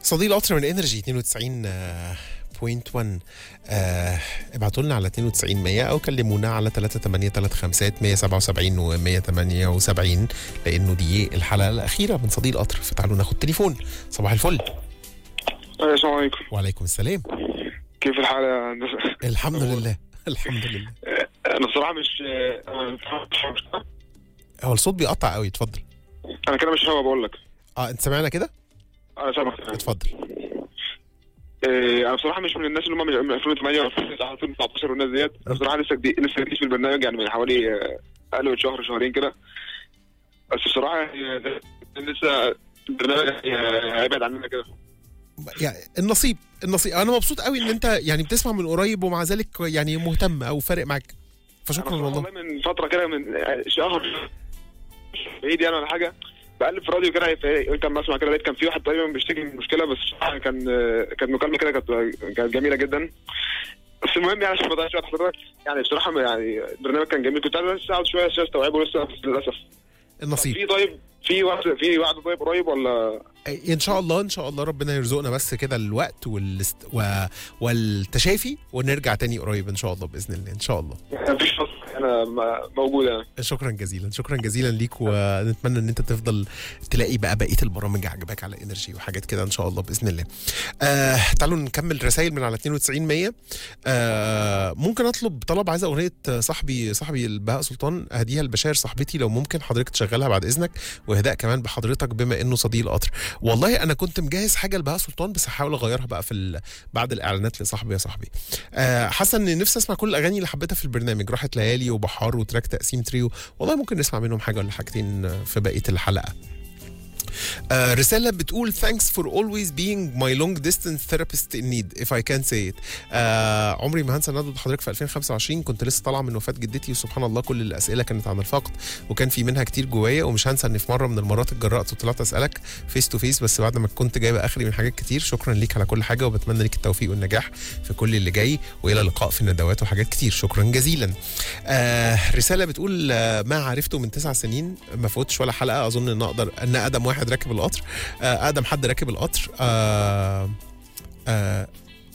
صديق القطر من انرجي 92 آه، بوينت 1 آه ابعتوا لنا على 92 100 او كلمونا على 3835 177 و 178 لانه دي الحلقه الاخيره من صديق القطر فتعالوا ناخد تليفون صباح الفل أيوة، السلام عليكم وعليكم السلام كيف الحال يا هندسة؟ الحمد لله الحمد لله أنا بصراحة مش أنا هو الصوت بيقطع قوي اتفضل أنا كده مش هوا بقول لك اه انت سامعنا كده أنا سامعك اتفضل إيه، أنا بصراحة مش من الناس اللي هم من 2008 و 2019 والناس ديت أنا بصراحة لسه جديد لسه جديد في البرنامج يعني من حوالي آه، أقل من شهر شهرين كده بس بصراحة يعني ده- لسه البرنامج يعني هيبعد عننا كده يعني النصيب النصيب انا مبسوط قوي ان انت يعني بتسمع من قريب ومع ذلك يعني مهتم او فارق معاك فشكرا أنا والله والله من فترة كده من شهر بعيد يعني ولا حاجة بقلب في راديو كده قلت اما اسمع كده لقيت كان في واحد تقريبا بيشتكي من مشكله بس بصراحة كان كانت مكالمه كده كانت كانت جميله جدا بس المهم يعني عشان ما اضيعش وقت حضرتك يعني بصراحه يعني البرنامج كان جميل كنت عايز بس اقعد شويه عشان استوعبه لسه بس للاسف النصيب في طيب في وقت في وعد طيب قريب ولا ان شاء الله ان شاء الله ربنا يرزقنا بس كده الوقت والاست... و... والتشافي ونرجع تاني قريب ان شاء الله باذن الله ان شاء الله مفيش فصل انا م- موجود يعني شكرا جزيلا شكرا جزيلا ليك ونتمنى ان انت تفضل تلاقي بقى بقيه البرامج عجباك على انرجي وحاجات كده ان شاء الله باذن الله آه تعالوا نكمل رسائل من على 92 100 آه ممكن اطلب طلب عايز اغنيه صاحبي صاحبي البهاء سلطان اهديها لبشاير صاحبتي لو ممكن حضرتك تشغلها بعد اذنك واهداء كمان بحضرتك بما انه صديق القطر والله انا كنت مجهز حاجه لبهاء سلطان بس هحاول اغيرها بقى في ال... بعد الاعلانات لصاحبي يا صاحبي آه حاسه ان نفسي اسمع كل الاغاني اللي حبيتها في البرنامج راحت ليالي وبحار وتراك تقسيم تريو والله ممكن نسمع منهم حاجه ولا حاجتين آه، في بقيه الحلقه آه رسالة بتقول thanks for always being my long distance therapist in need if I can say it آه عمري ما هنسى ندوة حضرتك في 2025 كنت لسه طالعة من وفاة جدتي وسبحان الله كل الأسئلة كانت عن الفقد وكان في منها كتير جوايا ومش هنسى إن في مرة من المرات اتجرأت وطلعت أسألك فيس تو فيس بس بعد ما كنت جايبة آخري من حاجات كتير شكرا ليك على كل حاجة وبتمنى ليك التوفيق والنجاح في كل اللي جاي وإلى اللقاء في الندوات وحاجات كتير شكرا جزيلا آه رسالة بتقول آه ما عرفته من تسع سنين ما فوتش ولا حلقة أظن إن أقدر إن أقدم واحد راكب القطر آه، اقدم حد راكب القطر آه، آه،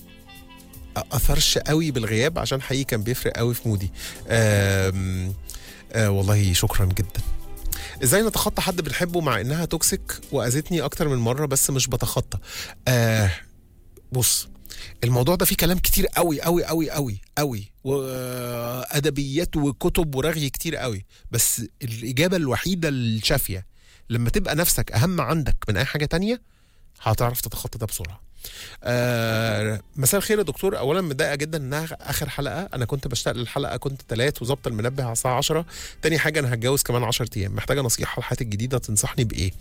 اثرش قوي بالغياب عشان حقيقي كان بيفرق قوي في مودي آم، آه والله شكرا جدا ازاي نتخطى حد بنحبه مع انها توكسيك واذتني اكتر من مره بس مش بتخطى آه بص الموضوع ده فيه كلام كتير قوي قوي قوي قوي قوي وادبيات وكتب ورغي كتير قوي بس الاجابه الوحيده الشافيه لما تبقى نفسك اهم عندك من اي حاجه تانية هتعرف تتخطى ده بسرعه آه مساء الخير يا دكتور اولا متضايقه جدا انها اخر حلقه انا كنت بشتاق للحلقه كنت تلات وظبط المنبه على الساعه 10 تاني حاجه انا هتجوز كمان 10 ايام محتاجه نصيحه لحياتي الجديده تنصحني بايه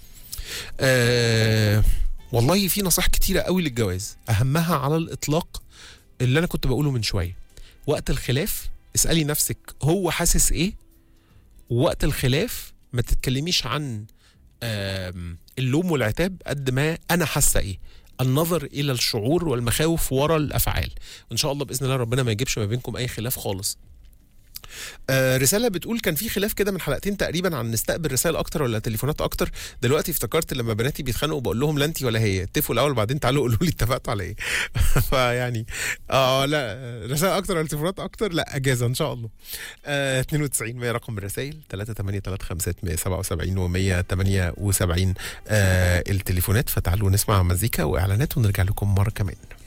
آه والله في نصائح كتيره قوي للجواز اهمها على الاطلاق اللي انا كنت بقوله من شويه وقت الخلاف اسالي نفسك هو حاسس ايه ووقت الخلاف ما تتكلميش عن آم، اللوم والعتاب قد ما انا حاسه ايه النظر الى الشعور والمخاوف ورا الافعال ان شاء الله باذن الله ربنا ما يجيبش ما بينكم اي خلاف خالص آه رسالة بتقول كان في خلاف كده من حلقتين تقريبا عن نستقبل رسائل اكتر ولا تليفونات اكتر دلوقتي افتكرت لما بناتي بيتخانقوا بقول لهم لا انت ولا هي اتفقوا الاول بعدين تعالوا قولوا لي اتفقتوا على ايه فيعني اه لا رسائل اكتر ولا تليفونات اكتر لا اجازه ان شاء الله آه 92 100 رقم الرسائل 383 و 178 آه التليفونات فتعالوا نسمع مزيكا واعلانات ونرجع لكم مره كمان